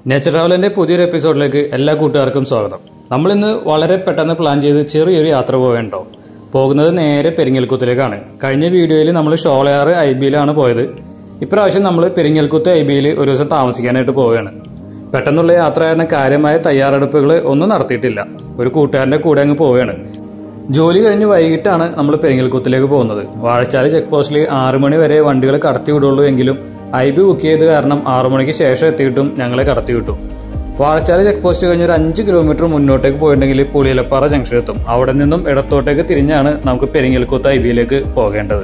nature ട്രാവലിന്റെ പുതിയൊരു എപ്പിസോഡിലേക്ക് എല്ലാ കൂട്ടുകാർക്കും സ്വാഗതം നമ്മൾ ഇന്ന് വളരെ പെട്ടെന്ന് പ്ലാൻ ചെയ്ത് ചെറിയൊരു യാത്ര പോവേണ്ടോ പോകുന്നത് നേരെ പെരിങ്ങൽക്കുത്തിലേക്കാണ് കഴിഞ്ഞ വീഡിയോയിൽ നമ്മൾ ഷോളയാറ് ഐ ബിയിലാണ് പോയത് ഇപ്രാവശ്യം നമ്മൾ പെരിങ്ങൽക്കുത്ത് ഐ ബിയിൽ ഒരു ദിവസം താമസിക്കാനായിട്ട് പോവുകയാണ് പെട്ടെന്നുള്ള യാത്ര കാരണം കാര്യമായ തയ്യാറെടുപ്പുകൾ ഒന്നും നടത്തിയിട്ടില്ല ഒരു കൂട്ടുകാരന്റെ കൂടെ അങ്ങ് പോവുകയാണ് ജോലി കഴിഞ്ഞ് വൈകിട്ടാണ് നമ്മൾ പെരിങ്ങൽക്കുത്തിലേക്ക് പോകുന്നത് വാഴച്ചാല് ചെക്ക് പോസ്റ്റിൽ ആറു മണി വരെ വണ്ടികൾ കടത്തി വിടുള്ളൂ എങ്കിലും ഐ ബി ബുക്ക് ചെയ്ത് കാരണം ആറു മണിക്ക് ശേഷം എത്തിയിട്ടും ഞങ്ങളെ കടത്തി വിട്ടു വാഴച്ചാല് ചെക്ക് പോസ്റ്റ് കഴിഞ്ഞ് ഒരു അഞ്ച് കിലോമീറ്റർ മുന്നോട്ടേക്ക് പോയിട്ടുണ്ടെങ്കിൽ പുളിയലപ്പാറ ജംഗ്ഷൻ എത്തും അവിടെ നിന്നും ഇടത്തോട്ടേക്ക് തിരിഞ്ഞാണ് നമുക്ക് പെരിങ്ങൽക്കുത്ത് ഐ ബിയിലേക്ക് പോകേണ്ടത്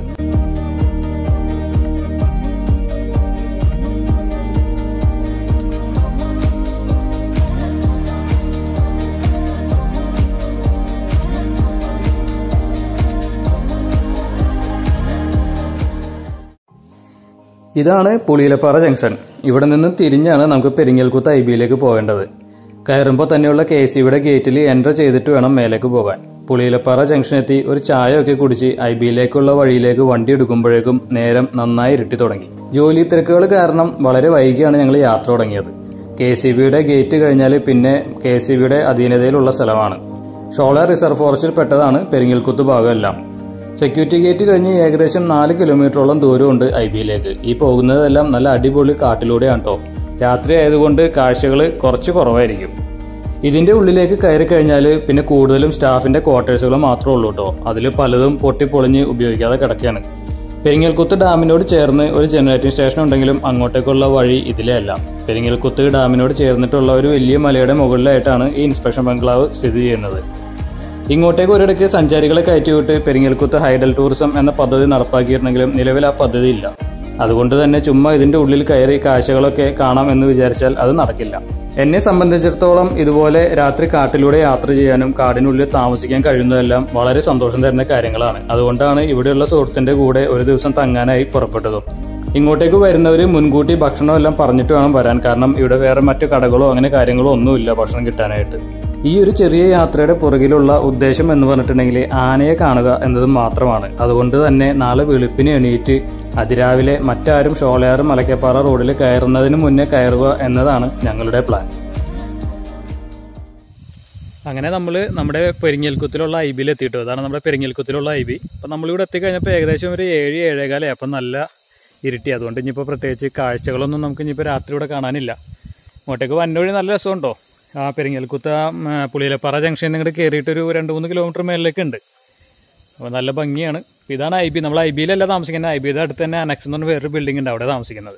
ഇതാണ് പുളിയിലപ്പാറ ജംഗ്ഷൻ ഇവിടെ നിന്ന് തിരിഞ്ഞാണ് നമുക്ക് പെരിങ്ങൽക്കുത്ത് ഐ ബിയിലേക്ക് പോകേണ്ടത് കയറുമ്പോൾ തന്നെയുള്ള കെ സി യുടെ ഗേറ്റിൽ എൻ്റർ ചെയ്തിട്ട് വേണം മേലേക്ക് പോകാൻ പുളിയിലപ്പാറ ജംഗ്ഷൻ എത്തി ഒരു ചായ ഒക്കെ കുടിച്ച് ഐ ബിയിലേക്കുള്ള വഴിയിലേക്ക് വണ്ടി എടുക്കുമ്പോഴേക്കും നേരം നന്നായി ഇരുട്ടി തുടങ്ങി ജോലി തിരക്കുകൾ കാരണം വളരെ വൈകിയാണ് ഞങ്ങൾ യാത്ര തുടങ്ങിയത് കെ സി ബിയുടെ ഗേറ്റ് കഴിഞ്ഞാൽ പിന്നെ കെ സി ബിയുടെ അധീനതയിലുള്ള സ്ഥലമാണ് ഷോളർ റിസർവ് ഫോറസ്റ്റിൽ പെട്ടതാണ് പെരിങ്ങൽക്കുത്ത് ഭാഗമെല്ലാം സെക്യൂരിറ്റി ഗേറ്റ് കഴിഞ്ഞ് ഏകദേശം നാല് കിലോമീറ്ററോളം ദൂരമുണ്ട് ഐ ബിയിലേക്ക് ഈ പോകുന്നതെല്ലാം നല്ല അടിപൊളി കാട്ടിലൂടെയാണ് കേട്ടോ രാത്രി ആയതുകൊണ്ട് കാഴ്ചകൾ കുറച്ച് കുറവായിരിക്കും ഇതിന്റെ ഉള്ളിലേക്ക് കയറി കഴിഞ്ഞാൽ പിന്നെ കൂടുതലും സ്റ്റാഫിന്റെ ക്വാർട്ടേഴ്സുകൾ മാത്രമേ ഉള്ളൂ കേട്ടോ അതിൽ പലതും പൊട്ടിപ്പൊളിഞ്ഞ് ഉപയോഗിക്കാതെ കിടക്കുകയാണ് പെരിങ്ങൽക്കുത്ത് ഡാമിനോട് ചേർന്ന് ഒരു ജനറേറ്റിംഗ് സ്റ്റേഷൻ ഉണ്ടെങ്കിലും അങ്ങോട്ടേക്കുള്ള വഴി ഇതിലേ അല്ല പെരിങ്ങൽക്കുത്ത് ഡാമിനോട് ചേർന്നിട്ടുള്ള ഒരു വലിയ മലയുടെ മുകളിലായിട്ടാണ് ഈ ഇൻസ്പെക്ഷൻ ബംഗ്ലാവ് സ്ഥിതി ചെയ്യുന്നത് ഇങ്ങോട്ടേക്ക് ഒരിടയ്ക്ക് സഞ്ചാരികളെ കയറ്റിവിട്ട് പെരിങ്ങൽക്കുത്ത് ഹൈഡൽ ടൂറിസം എന്ന പദ്ധതി നടപ്പാക്കിയിട്ടുണ്ടെങ്കിലും നിലവിൽ ആ പദ്ധതി ഇല്ല അതുകൊണ്ട് തന്നെ ചുമ്മാ ഇതിന്റെ ഉള്ളിൽ കയറി കാഴ്ചകളൊക്കെ കാണാം എന്ന് വിചാരിച്ചാൽ അത് നടക്കില്ല എന്നെ സംബന്ധിച്ചിടത്തോളം ഇതുപോലെ രാത്രി കാട്ടിലൂടെ യാത്ര ചെയ്യാനും കാടിനുള്ളിൽ താമസിക്കാൻ കഴിയുന്നതെല്ലാം വളരെ സന്തോഷം തരുന്ന കാര്യങ്ങളാണ് അതുകൊണ്ടാണ് ഇവിടെയുള്ള സുഹൃത്തിന്റെ കൂടെ ഒരു ദിവസം തങ്ങാനായി പുറപ്പെട്ടതും ഇങ്ങോട്ടേക്ക് വരുന്നവർ മുൻകൂട്ടി ഭക്ഷണം എല്ലാം പറഞ്ഞിട്ട് വേണം വരാൻ കാരണം ഇവിടെ വേറെ മറ്റു കടകളോ അങ്ങനെ കാര്യങ്ങളോ ഒന്നുമില്ല ഭക്ഷണം കിട്ടാനായിട്ട് ഈ ഒരു ചെറിയ യാത്രയുടെ പുറകിലുള്ള ഉദ്ദേശം എന്ന് പറഞ്ഞിട്ടുണ്ടെങ്കിൽ ആനയെ കാണുക എന്നത് മാത്രമാണ് അതുകൊണ്ട് തന്നെ നാളെ വെളുപ്പിന് എണീറ്റ് അതിരാവിലെ മറ്റാരും ഷോളയാറും മലക്കപ്പാറ റോഡിൽ കയറുന്നതിന് മുന്നേ കയറുക എന്നതാണ് ഞങ്ങളുടെ പ്ലാൻ അങ്ങനെ നമ്മൾ നമ്മുടെ പെരിങ്ങൽക്കുത്തിലുള്ള ഐ ബിയിൽ എത്തിയിട്ടു അതാണ് നമ്മുടെ പെരിങ്ങൽക്കുത്തിലുള്ള ഐ ബി അപ്പം നമ്മളിവിടെ എത്തിക്കഴിഞ്ഞപ്പോൾ ഏകദേശം ഒരു ഏഴ് ഏഴേകാലേ അപ്പം നല്ല ഇരുട്ടി അതുകൊണ്ട് ഇനിയിപ്പോൾ പ്രത്യേകിച്ച് കാഴ്ചകളൊന്നും നമുക്ക് ഇനിയിപ്പോൾ രാത്രി ഇവിടെ കാണാനില്ല ഇങ്ങോട്ടേക്ക് വന്നവഴി നല്ല രസമുണ്ടോ ആ പെരിങ്ങൽക്കുത്ത പുളിയിലപ്പാറ ജംഗ്ഷനിൽ നിന്ന് ഇങ്ങോട്ട് കയറിയിട്ട് ഒരു രണ്ട് മൂന്ന് കിലോമീറ്റർ മേളിലേക്ക് ഉണ്ട് അപ്പോൾ നല്ല ഭംഗിയാണ് അപ്പോൾ ഇതാണ് ഐ ബി നമ്മൾ ഐ ബിയിലല്ല താമസിക്കുന്നത് ഐ ബിയുടെ അടുത്ത് തന്നെ അനക്സ് എന്ന് പറഞ്ഞ വേറൊരു ബിൽഡിംഗ് ഉണ്ട് അവിടെ താമസിക്കുന്നത്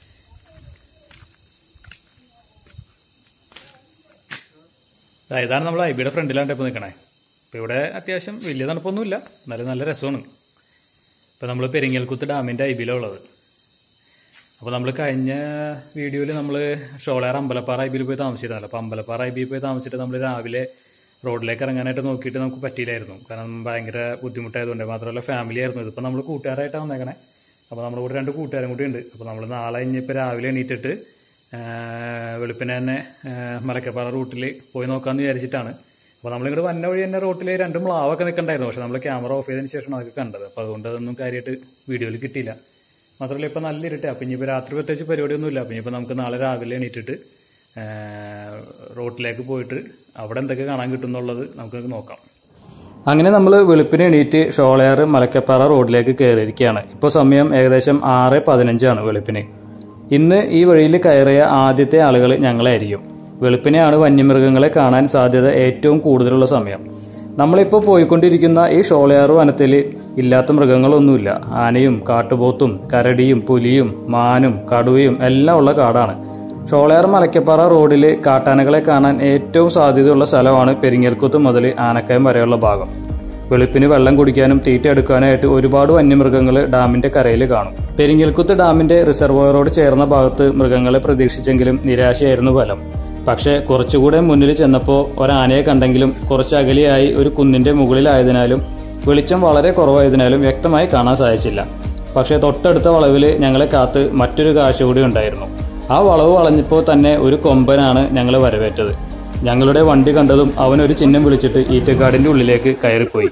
ദാ ഇതാണ് നമ്മൾ ഐ ബിയുടെ ഫ്രണ്ടിലാണ് ഇപ്പോൾ നിൽക്കണേ ഇപ്പോൾ ഇവിടെ അത്യാവശ്യം വലിയ തണുപ്പൊന്നുമില്ല എന്നാലും നല്ല രസമാണ് ഇപ്പോൾ നമ്മൾ പെരിങ്ങൽക്കുത്ത് ഡാമിൻ്റെ ഐ ബിയിലാണ് ഉള്ളത് അപ്പോൾ നമ്മൾ കഴിഞ്ഞ വീഡിയോയിൽ നമ്മൾ ഷോളയാർ അമ്പലപ്പാറ ഐ ബിയിൽ പോയി താമസിച്ചിരുന്നല്ലോ അപ്പോൾ അമ്പലപ്പാറ ഐ ബിയിൽ പോയി താമസിച്ചിട്ട് നമ്മൾ രാവിലെ റോഡിലേക്ക് ഇറങ്ങാനായിട്ട് നോക്കിയിട്ട് നമുക്ക് പറ്റിയില്ലായിരുന്നു കാരണം ഭയങ്കര ബുദ്ധിമുട്ടായതുകൊണ്ട് മാത്രമല്ല ഫാമിലി ആയിരുന്നു ഇതിപ്പോൾ നമ്മൾ കൂട്ടുകാരായിട്ടാണ് വന്നേക്കണേ അപ്പോൾ നമ്മുടെ കൂടെ രണ്ട് കൂട്ടുകാരും കൂടി ഉണ്ട് അപ്പോൾ നമ്മൾ നാളെ ഇനിയിപ്പോൾ രാവിലെ എണീറ്റിട്ട് വെളുപ്പിനെ തന്നെ മലക്കപ്പാറ റൂട്ടിൽ പോയി നോക്കാമെന്ന് വിചാരിച്ചിട്ടാണ് അപ്പോൾ നമ്മളിങ്ങോട്ട് വന്ന വഴി തന്നെ റോട്ടിൽ രണ്ട് മ്ലാവൊക്കെ നിൽക്കണ്ടായിരുന്നു പക്ഷെ നമ്മൾ ക്യാമറ ഓഫ് ചെയ്തതിന് ശേഷമാണ് അതൊക്കെ കണ്ടത് അപ്പോൾ അതുകൊണ്ട് അതൊന്നും കാര്യമായിട്ട് വീഡിയോയിൽ കിട്ടിയില്ല മാത്രമല്ല ഇപ്പം നല്ല ഇരുട്ടെ അപ്പം ഇനിയിപ്പോൾ രാത്രി പ്രത്യേകിച്ച് പരിപാടിയൊന്നുമില്ല അപ്പം ഇനിയിപ്പോൾ നമുക്ക് നാളെ രാവിലെ എണീറ്റിട്ട് റോട്ടിലേക്ക് പോയിട്ട് അവിടെ എന്തൊക്കെ കാണാൻ കിട്ടും എന്നുള്ളത് നമുക്ക് നോക്കാം അങ്ങനെ നമ്മൾ വെളുപ്പിന് എണീറ്റ് ഷോളയാർ മലക്കപ്പാറ റോഡിലേക്ക് കയറിയിരിക്കുകയാണ് ഇപ്പോൾ സമയം ഏകദേശം ആറ് പതിനഞ്ചാണ് വെളുപ്പിന് ഇന്ന് ഈ വഴിയിൽ കയറിയ ആദ്യത്തെ ആളുകൾ ഞങ്ങളായിരിക്കും വെളുപ്പിനെയാണ് വന്യമൃഗങ്ങളെ കാണാൻ സാധ്യത ഏറ്റവും കൂടുതലുള്ള സമയം നമ്മളിപ്പോൾ പോയിക്കൊണ്ടിരിക്കുന്ന ഈ ഷോളയാർ വനത്തിൽ ഇല്ലാത്ത മൃഗങ്ങളൊന്നുമില്ല ആനയും കാട്ടുപോത്തും കരടിയും പുലിയും മാനും കടുവയും എല്ലാം ഉള്ള കാടാണ് ഷോളയാർ മലക്കപ്പാറ റോഡിൽ കാട്ടാനകളെ കാണാൻ ഏറ്റവും സാധ്യതയുള്ള സ്ഥലമാണ് പെരിങ്ങൽക്കുത്ത് മുതൽ ആനക്കയം വരെയുള്ള ഭാഗം വെളുപ്പിന് വെള്ളം കുടിക്കാനും തീറ്റ എടുക്കാനായിട്ട് ഒരുപാട് വന്യമൃഗങ്ങൾ ഡാമിന്റെ കരയിൽ കാണും പെരിങ്ങൽക്കുത്ത് ഡാമിന്റെ റിസർവോയറോട് ചേർന്ന ഭാഗത്ത് മൃഗങ്ങളെ പ്രതീക്ഷിച്ചെങ്കിലും നിരാശയായിരുന്നു ഫലം പക്ഷേ കുറച്ചുകൂടെ മുന്നിൽ ചെന്നപ്പോൾ ഒരാനയെ കണ്ടെങ്കിലും കുറച്ച് അകലെയായി ഒരു കുന്നിന്റെ മുകളിലായതിനാലും വെളിച്ചം വളരെ കുറവായതിനാലും വ്യക്തമായി കാണാൻ സാധിച്ചില്ല പക്ഷേ തൊട്ടടുത്ത വളവിൽ ഞങ്ങളെ കാത്ത് മറ്റൊരു കാഴ്ച കൂടി ഉണ്ടായിരുന്നു ആ വളവ് വളഞ്ഞപ്പോൾ തന്നെ ഒരു കൊമ്പനാണ് ഞങ്ങളെ വരവേറ്റത് ഞങ്ങളുടെ വണ്ടി കണ്ടതും അവൻ ഒരു ചിഹ്നം വിളിച്ചിട്ട് ഈറ്റക്കാടിന്റെ ഉള്ളിലേക്ക് കയറിപ്പോയി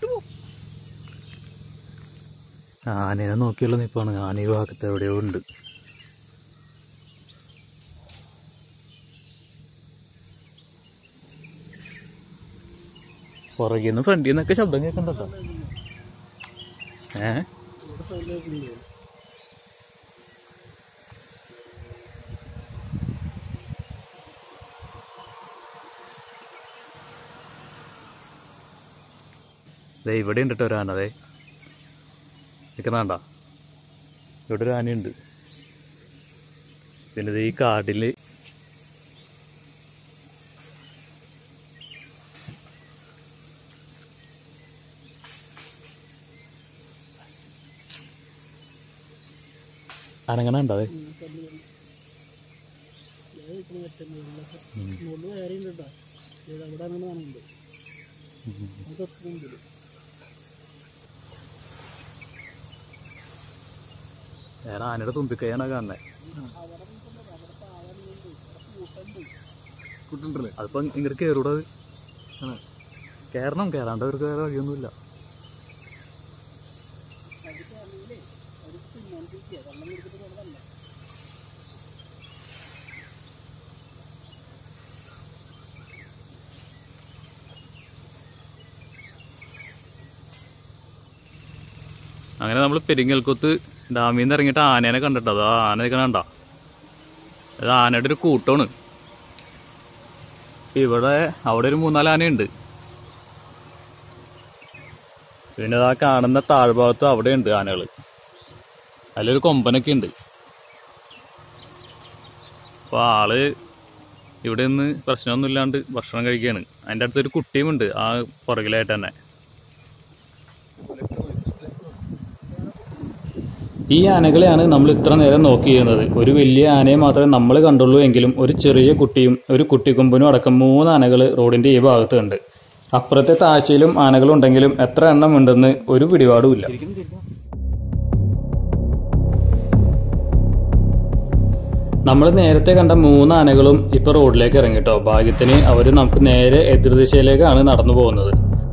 ആനയെ നോക്കിയുള്ള നിപ്പാണ് ആന ഈ ഭാഗത്ത് എവിടെയോ ഉണ്ട് പുറകിൽ നിന്ന് ഫ്രണ്ടിൽ നിന്നൊക്കെ ശബ്ദം കേൾക്കണ്ടോ ഏ ദേ ഇവിടെ ഉണ്ട് കേട്ടോ ഒരു ആന അതെ നിൽക്കണണ്ട ഇവിടെ ഒരു ആനയുണ്ട് പിന്നെ ദേ ഈ കാട്ടില് അനങ്ങണ ഉണ്ടോ അതെ വേറെ ആനയുടെ തുമ്പിക്കൈയാണ് കാണുന്നത് അതിപ്പോ ഇങ്ങോട്ട് കയറൂടെ അത് കയറണം കയറാണ്ട് അവർക്ക് വേറെ വഴിയൊന്നുമില്ല അങ്ങനെ നമ്മൾ പെരിങ്ങൽക്കൊത്ത് ഡാമിൽ നിന്ന് ഇറങ്ങിയിട്ട് ആനേനെ കണ്ടിട്ടോ അത് ആന നിൽക്കണണ്ട അത് ആനയുടെ ഒരു കൂട്ടമാണ് ഇവിടെ അവിടെ ഒരു മൂന്നാല് ആനയുണ്ട് പിന്നെ ആ കാണുന്ന താഴ്ഭാഗത്ത് അവിടെയുണ്ട് ആനകൾ അതിലൊരു കൊമ്പനൊക്കെ ഉണ്ട് അപ്പൊ ആള് ഇവിടെ നിന്ന് പ്രശ്നമൊന്നുമില്ലാണ്ട് ഭക്ഷണം കഴിക്കുകയാണ് അതിൻ്റെ അടുത്തൊരു കുട്ടിയുമുണ്ട് ആ പുറകിലായിട്ട് തന്നെ ഈ ആനകളെയാണ് നമ്മൾ ഇത്ര നേരം നോക്കി ചെയ്യുന്നത് ഒരു വലിയ ആനയെ മാത്രമേ നമ്മൾ കണ്ടുള്ളൂ എങ്കിലും ഒരു ചെറിയ കുട്ടിയും ഒരു കുട്ടിക്കൊമ്പനും അടക്കം മൂന്ന് ആനകൾ റോഡിന്റെ ഈ ഭാഗത്ത് ഉണ്ട് അപ്പുറത്തെ താഴ്ചയിലും ആനകളുണ്ടെങ്കിലും എത്ര എണ്ണം ഉണ്ടെന്ന് ഒരു പിടിപാടുമില്ല നമ്മൾ നേരത്തെ കണ്ട മൂന്ന് ആനകളും ഇപ്പൊ റോഡിലേക്ക് ഇറങ്ങിട്ടോ ഭാഗ്യത്തിന് അവര് നമുക്ക് നേരെ എതിർദിശയിലേക്കാണ് നടന്നു പോകുന്നത്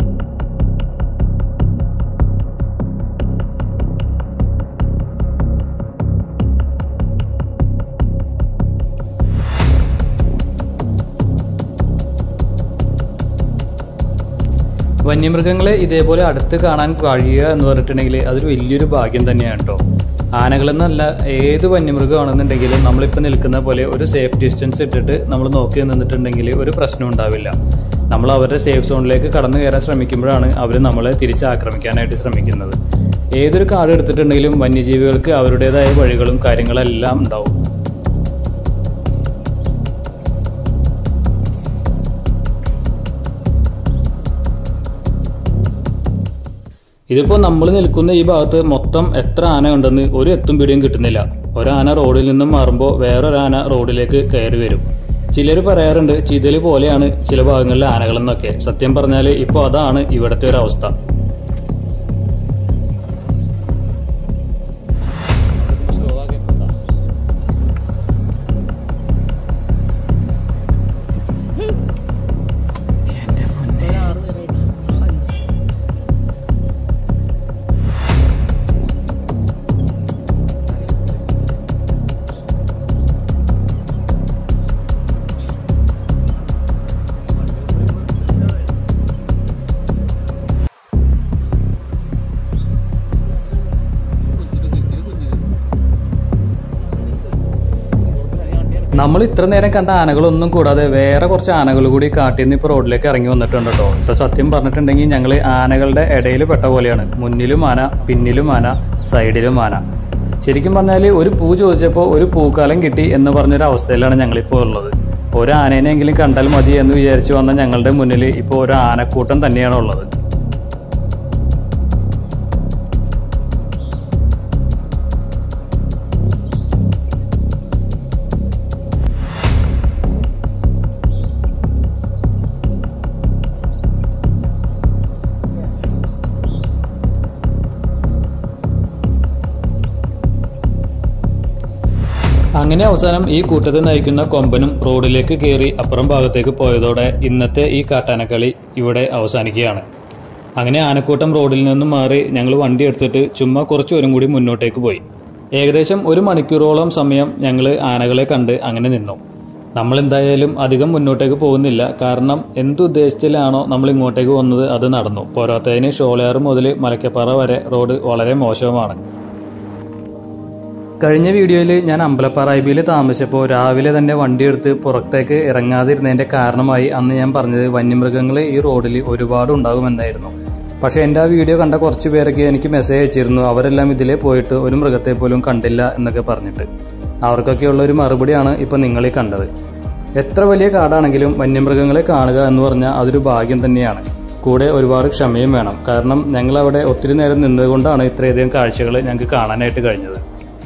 വന്യമൃഗങ്ങളെ ഇതേപോലെ അടുത്ത് കാണാൻ കഴിയുക എന്ന് പറഞ്ഞിട്ടുണ്ടെങ്കിൽ അതൊരു വലിയൊരു ഭാഗ്യം തന്നെയാണ് കേട്ടോ ആനകളെന്നല്ല ഏത് വന്യമൃഗമാണെന്നുണ്ടെങ്കിലും നമ്മളിപ്പോൾ നിൽക്കുന്ന പോലെ ഒരു സേഫ് ഡിസ്റ്റൻസ് ഇട്ടിട്ട് നമ്മൾ നോക്കി നിന്നിട്ടുണ്ടെങ്കിൽ ഒരു പ്രശ്നം ഉണ്ടാവില്ല നമ്മൾ അവരുടെ സേഫ് സോണിലേക്ക് കടന്നു കയറാൻ ശ്രമിക്കുമ്പോഴാണ് അവർ നമ്മളെ തിരിച്ചാക്രമിക്കാനായിട്ട് ശ്രമിക്കുന്നത് ഏതൊരു കാട് എടുത്തിട്ടുണ്ടെങ്കിലും വന്യജീവികൾക്ക് അവരുടേതായ വഴികളും കാര്യങ്ങളെല്ലാം ഉണ്ടാവും ഇതിപ്പോ നമ്മൾ നിൽക്കുന്ന ഈ ഭാഗത്ത് മൊത്തം എത്ര ആന ഉണ്ടെന്ന് ഒരു എത്തും പിടിയും കിട്ടുന്നില്ല ഒരാന റോഡിൽ നിന്നും മാറുമ്പോൾ വേറൊരാന റോഡിലേക്ക് കയറി വരും ചിലർ പറയാറുണ്ട് ചിതല് പോലെയാണ് ചില ഭാഗങ്ങളിലെ ആനകളെന്നൊക്കെ സത്യം പറഞ്ഞാൽ ഇപ്പോൾ അതാണ് ഇവിടുത്തെ ഒരു അവസ്ഥ നമ്മൾ ഇത്ര നേരം കണ്ട ആനകളൊന്നും കൂടാതെ വേറെ കുറച്ച് ആനകൾ കൂടി കാട്ടിൽ നിന്ന് ഇപ്പോൾ റോഡിലേക്ക് ഇറങ്ങി വന്നിട്ടുണ്ട് കേട്ടോ ഇപ്പൊ സത്യം പറഞ്ഞിട്ടുണ്ടെങ്കിൽ ഞങ്ങൾ ആനകളുടെ ഇടയിൽ പെട്ട പോലെയാണ് മുന്നിലും ആന പിന്നിലും ആന സൈഡിലും ആന ശരിക്കും പറഞ്ഞാൽ ഒരു പൂ ചോദിച്ചപ്പോൾ ഒരു പൂക്കാലം കിട്ടി എന്ന് പറഞ്ഞൊരു അവസ്ഥയിലാണ് ഞങ്ങളിപ്പോൾ ഉള്ളത് ഒരു ആനേനെങ്കിലും കണ്ടാൽ മതി എന്ന് വിചാരിച്ചു വന്ന ഞങ്ങളുടെ മുന്നിൽ ഇപ്പോൾ ഒരു ആനക്കൂട്ടം തന്നെയാണ് ഉള്ളത് അങ്ങനെ അവസാനം ഈ കൂട്ടത്തെ നയിക്കുന്ന കൊമ്പനും റോഡിലേക്ക് കയറി അപ്പുറം ഭാഗത്തേക്ക് പോയതോടെ ഇന്നത്തെ ഈ കാട്ടാനക്കളി ഇവിടെ അവസാനിക്കുകയാണ് അങ്ങനെ ആനക്കൂട്ടം റോഡിൽ നിന്നും മാറി ഞങ്ങൾ വണ്ടി എടുത്തിട്ട് ചുമ്മാ കുറച്ചൊരും കൂടി മുന്നോട്ടേക്ക് പോയി ഏകദേശം ഒരു മണിക്കൂറോളം സമയം ഞങ്ങൾ ആനകളെ കണ്ട് അങ്ങനെ നിന്നു നമ്മൾ എന്തായാലും അധികം മുന്നോട്ടേക്ക് പോകുന്നില്ല കാരണം എന്തുദ്ദേശത്തിലാണോ നമ്മൾ ഇങ്ങോട്ടേക്ക് വന്നത് അത് നടന്നു പോരാത്തതിന് ഷോളയാർ മുതൽ മലക്കപ്പാറ വരെ റോഡ് വളരെ മോശവുമാണ് കഴിഞ്ഞ വീഡിയോയിൽ ഞാൻ അമ്പലപ്പാറ ഐ ബിയിൽ താമസിച്ചപ്പോൾ രാവിലെ തന്നെ വണ്ടിയെടുത്ത് പുറത്തേക്ക് ഇറങ്ങാതിരുന്നതിന്റെ കാരണമായി അന്ന് ഞാൻ പറഞ്ഞത് വന്യമൃഗങ്ങൾ ഈ റോഡിൽ ഒരുപാട് ഉണ്ടാകുമെന്നായിരുന്നു പക്ഷെ എൻ്റെ ആ വീഡിയോ കണ്ട കുറച്ച് പേരൊക്കെ എനിക്ക് മെസ്സേജ് അയച്ചിരുന്നു അവരെല്ലാം ഇതിലേ പോയിട്ട് ഒരു മൃഗത്തെ പോലും കണ്ടില്ല എന്നൊക്കെ പറഞ്ഞിട്ട് അവർക്കൊക്കെയുള്ള ഒരു മറുപടിയാണ് ഇപ്പം നിങ്ങളീ കണ്ടത് എത്ര വലിയ കാടാണെങ്കിലും വന്യമൃഗങ്ങളെ കാണുക എന്ന് പറഞ്ഞാൽ അതൊരു ഭാഗ്യം തന്നെയാണ് കൂടെ ഒരുപാട് ക്ഷമയും വേണം കാരണം ഞങ്ങൾ അവിടെ ഒത്തിരി നേരം നിന്നതുകൊണ്ടാണ് ഇത്രയധികം കാഴ്ചകൾ ഞങ്ങൾക്ക് കാണാനായിട്ട് കഴിഞ്ഞത്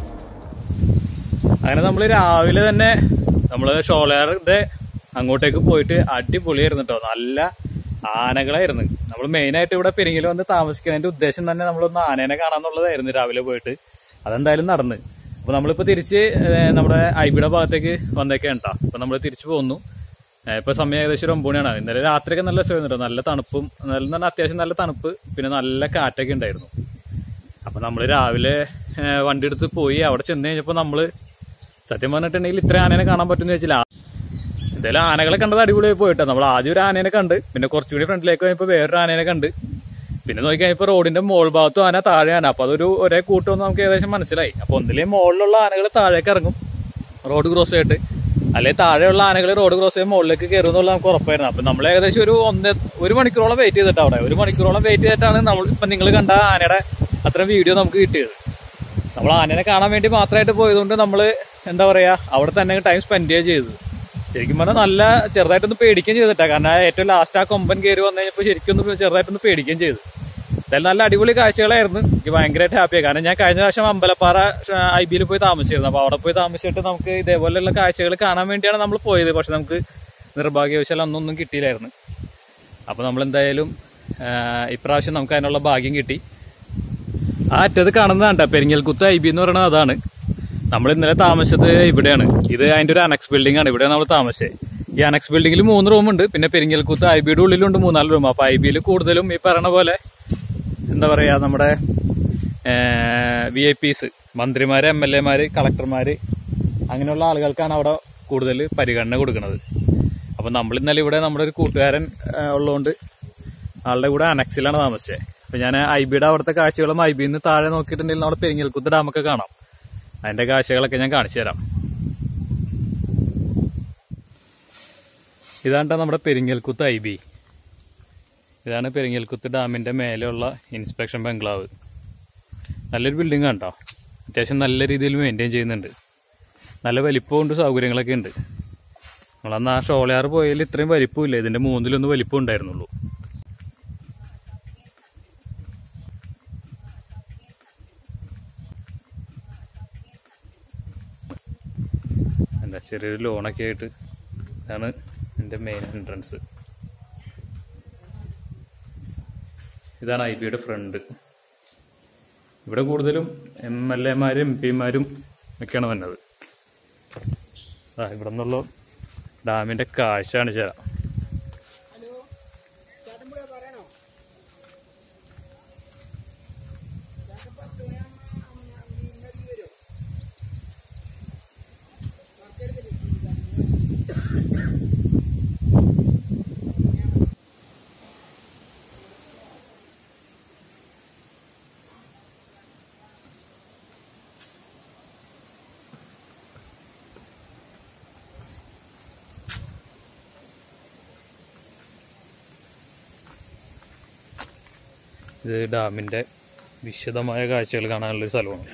അങ്ങനെ നമ്മൾ രാവിലെ തന്നെ നമ്മൾ ഷോളയാറിന്റെ അങ്ങോട്ടേക്ക് പോയിട്ട് അടിപൊളിയായിരുന്നു കേട്ടോ നല്ല ആനകളായിരുന്നു നമ്മൾ മെയിൻ ആയിട്ട് ഇവിടെ പെരിങ്ങിൽ വന്ന് താമസിക്കുന്നതിന്റെ ഉദ്ദേശം തന്നെ നമ്മളൊന്ന് ആനേനെ കാണാന്നുള്ളതായിരുന്നു രാവിലെ പോയിട്ട് അതെന്തായാലും നടന്ന് അപ്പൊ നമ്മളിപ്പോ തിരിച്ച് ഏഹ്, നമ്മുടെ ഐബിയുടെ ഭാഗത്തേക്ക് വന്നേക്കാണ് കേട്ടോ അപ്പൊ നമ്മൾ തിരിച്ചു പോന്നു ഏഹ്, ഇപ്പൊ സമയം ഏകദേശം ഒരു ഒമ്പത് മണിയാണ് ഇന്നലെ രാത്രിയൊക്കെ നല്ല സുഖം കേട്ടോ നല്ല തണുപ്പും നല്ല നല്ല അത്യാവശ്യം നല്ല തണുപ്പ് പിന്നെ നല്ല കാറ്റൊക്കെ ഉണ്ടായിരുന്നു അപ്പൊ നമ്മള് രാവിലെ ഏഹ്, വണ്ടി എടുത്ത് പോയി അവിടെ ചെന്ന് കഴിഞ്ഞപ്പോ നമ്മള് സത്യം പറഞ്ഞിട്ടുണ്ടെങ്കിൽ ഇത്ര ആനേനെ കാണാൻ പറ്റുമെന്ന് വെച്ചില്ല എന്തായാലും ആനകളെ കണ്ടത് അടിപൊളിയായി പോയിട്ടോ നമ്മൾ ആദ്യം ഒരു ആനേനെ കണ്ട് പിന്നെ കുറച്ചുകൂടി ഫ്രണ്ടിലേക്ക് പോയപ്പോ വേറൊരു ആനേനെ കണ്ട് പിന്നെ നോക്കി കഴിഞ്ഞപ്പോ റോഡിന്റെ മോൾ ഭാഗത്തും ആന താഴെ ആന അപ്പൊ അതൊരു ഒരേ കൂട്ടമെന്ന് നമുക്ക് ഏകദേശം മനസ്സിലായി അപ്പൊ ഒന്നിലെ മുകളിലുള്ള ആനകൾ താഴേക്ക് ഇറങ്ങും റോഡ് ക്രോസ് ചെയ്തിട്ട് അല്ലെ താഴെയുള്ള ആനകൾ റോഡ് ക്രോസ് ചെയ്ത് മുകളിലേക്ക് കയറും എന്നുള്ള നമുക്ക് ഉറപ്പായിരുന്നു അപ്പൊ നമ്മൾ ഏകദേശം ഒരു ഒന്ന് ഒരു മണിക്കൂറോളം വെയിറ്റ് ചെയ്തിട്ട് അവിടെ ഒരു മണിക്കൂറോളം വെയിറ്റ് ചെയ്തിട്ടാണ് നമ്മൾ ഇപ്പൊ നിങ്ങൾ കണ്ട ആനയുടെ അത്ര വീഡിയോ നമുക്ക് കിട്ടിയത് നമ്മൾ ആനനെ കാണാൻ വേണ്ടി മാത്രമായിട്ട് പോയതുകൊണ്ട് നമ്മൾ എന്താ പറയാ അവിടെ തന്നെ ടൈം സ്പെൻഡ് ചെയ്യുക ചെയ്തത് ശരിക്കും പറഞ്ഞാൽ നല്ല ചെറുതായിട്ടൊന്ന് പേടിക്കുകയും ചെയ്തിട്ടാ കാരണം ആ ഏറ്റവും ലാസ്റ്റ് ആ കൊമ്പൻ കയറി വന്നു കഴിഞ്ഞപ്പോൾ ശരിക്കും ഒന്ന് ചെറുതായിട്ടൊന്ന് പേടിക്കുകയും ചെയ്തു എന്തായാലും നല്ല അടിപൊളി കാഴ്ചകളായിരുന്നു എനിക്ക് ഭയങ്കരമായിട്ട് ഹാപ്പിയായി കാരണം ഞാൻ കഴിഞ്ഞ പ്രാവശ്യം അമ്പലപ്പാറ ഐ ബിയിൽ പോയി താമസിച്ചിരുന്നു അപ്പോൾ അവിടെ പോയി താമസിച്ചിട്ട് നമുക്ക് ഇതേപോലെയുള്ള കാഴ്ചകൾ കാണാൻ വേണ്ടിയാണ് നമ്മൾ പോയത് പക്ഷെ നമുക്ക് നിർഭാഗ്യവശാൽ അന്നൊന്നും കിട്ടിയില്ലായിരുന്നു അപ്പോൾ നമ്മൾ എന്തായാലും ഇപ്രാവശ്യം നമുക്ക് അതിനുള്ള ഭാഗ്യം കിട്ടി ആ അറ്റത് കാണുന്നതാണ് പെരിങ്ങൽകുത്ത് ഐ ബി എന്ന് പറയുന്നത് അതാണ് നമ്മൾ ഇന്നലെ താമസിച്ചത് ഇവിടെയാണ് ഇത് അതിന്റെ ഒരു അനക്സ് ബിൽഡിംഗ് ആണ് ഇവിടെ നമ്മൾ താമസിച്ചത് ഈ അനക്സ് ബിൽഡിംഗിൽ മൂന്ന് റൂം ഉണ്ട് പിന്നെ പെരിങ്ങൽകുത്ത് ഐ ബിയുടെ ഉള്ളിലുണ്ട് മൂന്നാല് റൂം അപ്പൊ ഐ ബിയിൽ കൂടുതലും ഈ പറയണ പോലെ എന്താ പറയാ നമ്മുടെ വി ഐ പിസ് മന്ത്രിമാര് എം എൽ എമാര് കളക്ടർമാര് അങ്ങനെയുള്ള ആളുകൾക്കാണ് അവിടെ കൂടുതൽ പരിഗണന കൊടുക്കുന്നത് അപ്പൊ നമ്മൾ ഇന്നലെ ഇവിടെ നമ്മുടെ ഒരു കൂട്ടുകാരൻ ആ, ഉള്ളതുകൊണ്ട് ആളുടെ കൂടെ അനക്സിലാണ് താമസിച്ചത് അപ്പൊ ഞാൻ ഐ ബിയുടെ അവിടുത്തെ കാഴ്ചകളും ഐ ബിന്ന് താഴെ നോക്കിയിട്ടുണ്ടെങ്കിൽ നമ്മുടെ പെരിങ്ങൽക്കുത്ത് ഡാമൊക്കെ കാണാം അതിന്റെ കാഴ്ചകളൊക്കെ ഞാൻ കാണിച്ചു തരാം ഇതാണ് നമ്മുടെ പെരിങ്ങൽക്കുത്ത് ഐ ബി ഇതാണ് പെരിങ്ങൽക്കുത്ത് ഡാമിന്റെ മേലെയുള്ള ഇൻസ്പെക്ഷൻ ബംഗ്ലാവ് നല്ലൊരു ബിൽഡിംഗ് ആണ് കേട്ടോ അത്യാവശ്യം നല്ല രീതിയിൽ മെയിൻറ്റെയിൻ ചെയ്യുന്നുണ്ട് നല്ല വലിപ്പമുണ്ട് സൗകര്യങ്ങളൊക്കെ ഉണ്ട് നമ്മളന്ന് ആ ഷോളയാർ പോയതിൽ ഇത്രയും വലിപ്പമില്ല ഇതിന്റെ മൂന്നിലൊന്ന് വലിപ്പം ഉണ്ടായിരുന്നുള്ളൂ എന്താ ചെറിയൊരു ലോണൊക്കെ ആയിട്ട് ഇതാണ് എൻ്റെ മെയിൻ എൻട്രൻസ് ഇതാണ് ഐ ബിയുടെ ഫ്രണ്ട് ഇവിടെ കൂടുതലും എം എൽ എമാരും എം പിമാരും ഒക്കെയാണ് വന്നത് ആ ഇവിടെ നിന്നുള്ള ഡാമിന്റെ കാഴ്ച കാണിച്ചു തരാം ഇത് ഡാമിന്റെ വിശദമായ കാഴ്ചകൾ കാണാനുള്ള ഒരു സ്ഥലമാണ്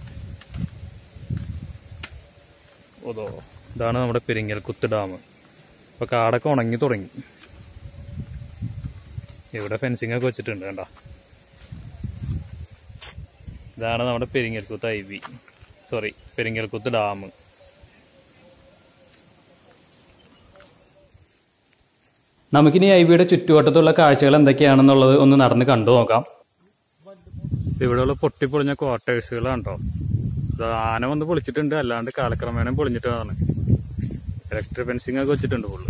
ഓതോ ഇതാണ് നമ്മുടെ പെരിങ്ങൽക്കുത്ത് ഡാം ഇപ്പൊ കാടൊക്കെ ഉണങ്ങി തുടങ്ങി ഇവിടെ ഫെൻസിങ് ഒക്കെ വെച്ചിട്ടുണ്ട് കണ്ട ഇതാണ് നമ്മുടെ Peringalkuthu I V sorry Peringalkuthu dam നമുക്കിനി ഐ വിയുടെ ചുറ്റുവട്ടത്തുള്ള കാഴ്ചകൾ എന്തൊക്കെയാണെന്നുള്ളത് ഒന്ന് നടന്ന് കണ്ടു നോക്കാം ഇവിടെയുള്ള പൊട്ടിപ്പൊളിഞ്ഞ ക്വാർട്ടേഴ്സുകളാണ് കേട്ടോ ഇത് ആന വന്ന് പൊളിച്ചിട്ടുണ്ട് അല്ലാണ്ട് കാലക്രമേണ പൊളിഞ്ഞിട്ടാണ് ഇലക്ട്രിക് ഫെൻസിങ് ഒക്കെ വെച്ചിട്ടുണ്ട് ഫുള്ള്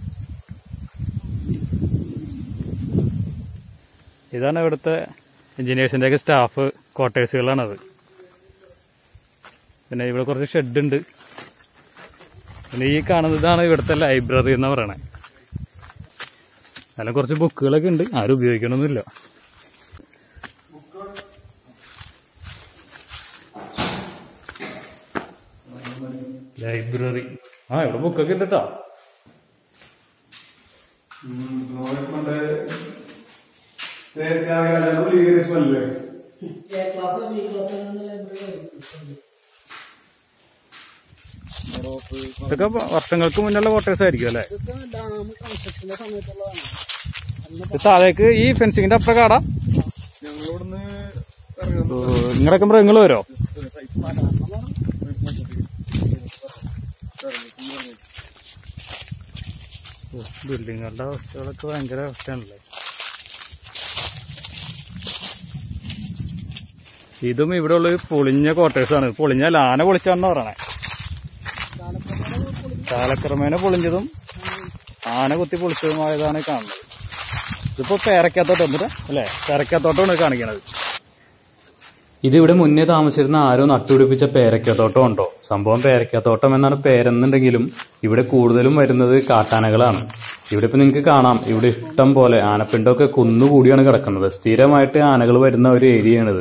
ഇതാണ് ഇവിടുത്തെ എഞ്ചിനീയേഴ്സിന്റെ ഒക്കെ സ്റ്റാഫ് ക്വാർട്ടേഴ്സുകളാണത് പിന്നെ ഇവിടെ കുറച്ച് ഷെഡ് ഉണ്ട് പിന്നെ ഈ കാണുന്നതാണ് ഇവിടുത്തെ ലൈബ്രറി എന്ന് പറയണേ നല്ല കുറച്ച് ബുക്കുകളൊക്കെ ഉണ്ട് ആരും ഉപയോഗിക്കണമൊന്നുമില്ല ലൈബ്രറി ആ ഇവിടെ ബുക്കൊക്കെ ഉണ്ട് കേട്ടോ മറ്റേ ത്യാഗരാജന്റെ smell A class B class library ഇതൊക്കെ വർഷങ്ങൾക്ക് മുന്നുള്ള കോട്ടേഴ്സ് ആയിരിക്കും അല്ലേ ഇതൊക്കെ ഡാം കൺസ്ട്രക്ഷന്റെ സമയത്തുള്ളതാണ് ഇത് താഴേക്ക് ഈ ഫെൻസിങ്ങിന്റെ അപ്പുറം കാടാ ഞങ്ങളിവിടുന്ന് നിങ്ങളൊക്കെ മൃഗങ്ങൾ വരോ ബിൽഡിങ്ങുകളുടെ അവസ്ഥകളൊക്കെ ഭയങ്കര അവസ്ഥയാണല്ലേ ഇതും ഇവിടെ ഉള്ള ഒരു പൊളിഞ്ഞ ക്വാർട്ടേഴ്സ് ആണ് പൊളിഞ്ഞ ലാന പൊളിച്ചാണെന്ന് പറയണേ കാലക്രമേണ പൊളിഞ്ഞതും ആന കുത്തി പൊളിച്ചതുമായതാണ് ഈ കാണുന്നത് ഇതിപ്പോ പേരക്കാത്തോട്ടം എന്നിട്ട് അല്ലേ പേരക്കാത്തോട്ടമാണ് കാണിക്കണത് ഇതിവിടെ മുന്നേ താമസിച്ചിരുന്ന ആരോ നട്ടുപിടിപ്പിച്ച പേരക്കത്തോട്ടം ഉണ്ടോ സംഭവം പേരക്കത്തോട്ടം എന്നാണ് പേരെന്നുണ്ടെങ്കിലും ഇവിടെ കൂടുതലും വരുന്നത് കാട്ടാനകളാണ് ഇവിടെ ഇപ്പൊ നിങ്ങൾക്ക് കാണാം ഇവിടെ ഇഷ്ടം പോലെ ആനപ്പിണ്ടൊക്കെ കുന്നുകൂടിയാണ് കിടക്കുന്നത് സ്ഥിരമായിട്ട് ആനകൾ വരുന്ന ഒരു ഏരിയയാണിത്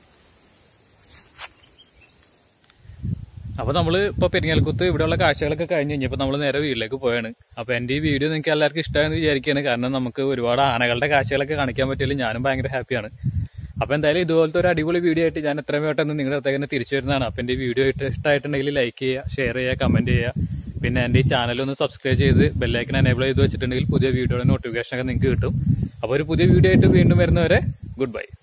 അപ്പൊ നമ്മള് ഇപ്പൊ പെരിങ്ങൽക്കുത്ത് ഇവിടെയുള്ള കാഴ്ചകളൊക്കെ കഴിഞ്ഞ് കഴിഞ്ഞപ്പോ നമ്മൾ നേരെ വീട്ടിലേക്ക് പോയാണ് അപ്പൊ എന്റെ ഈ വീഡിയോ നിങ്ങൾക്ക് എല്ലാവർക്കും ഇഷ്ടമായെന്ന് വിചാരിക്കുകയാണ് കാരണം നമുക്ക് ഒരുപാട് ആനകളുടെ കാഴ്ചകളൊക്കെ കാണിക്കാൻ പറ്റിയാലും ഞാനും ഭയങ്കര ഹാപ്പിയാണ് അപ്പൊ എന്തായാലും ഇതുപോലത്തെ ഒരു അടിപൊളി വീഡിയോ ആയിട്ട് ഞാൻ എത്രയും പെട്ടെന്ന് നിങ്ങളുടെ അടുത്തേക്ക് തന്നെ തിരിച്ചു വരുന്നതാണ് അപ്പൊ എന്റെ ഈ വീഡിയോ ഇഷ്ടമായിട്ടുണ്ടെങ്കിൽ ലൈക്ക് ചെയ്യുക ഷെയർ ചെയ്യുക കമന്റ് ചെയ്യുക പിന്നെ എന്റെ ഈ ചാനൽ ഒന്ന് സബ്സ്ക്രൈബ് ചെയ്ത് ബെല്ലൈക്കൻ എനേബിൾ ചെയ്ത് വെച്ചിട്ടുണ്ടെങ്കിൽ പുതിയ വീഡിയോയുടെ നോട്ടിഫിക്കേഷൻ ഒക്കെ നിങ്ങൾക്ക് കിട്ടും അപ്പൊ ഒരു പുതിയ വീഡിയോ ആയിട്ട് വീണ്ടും വരുന്നവരെ ഗുഡ് ബൈ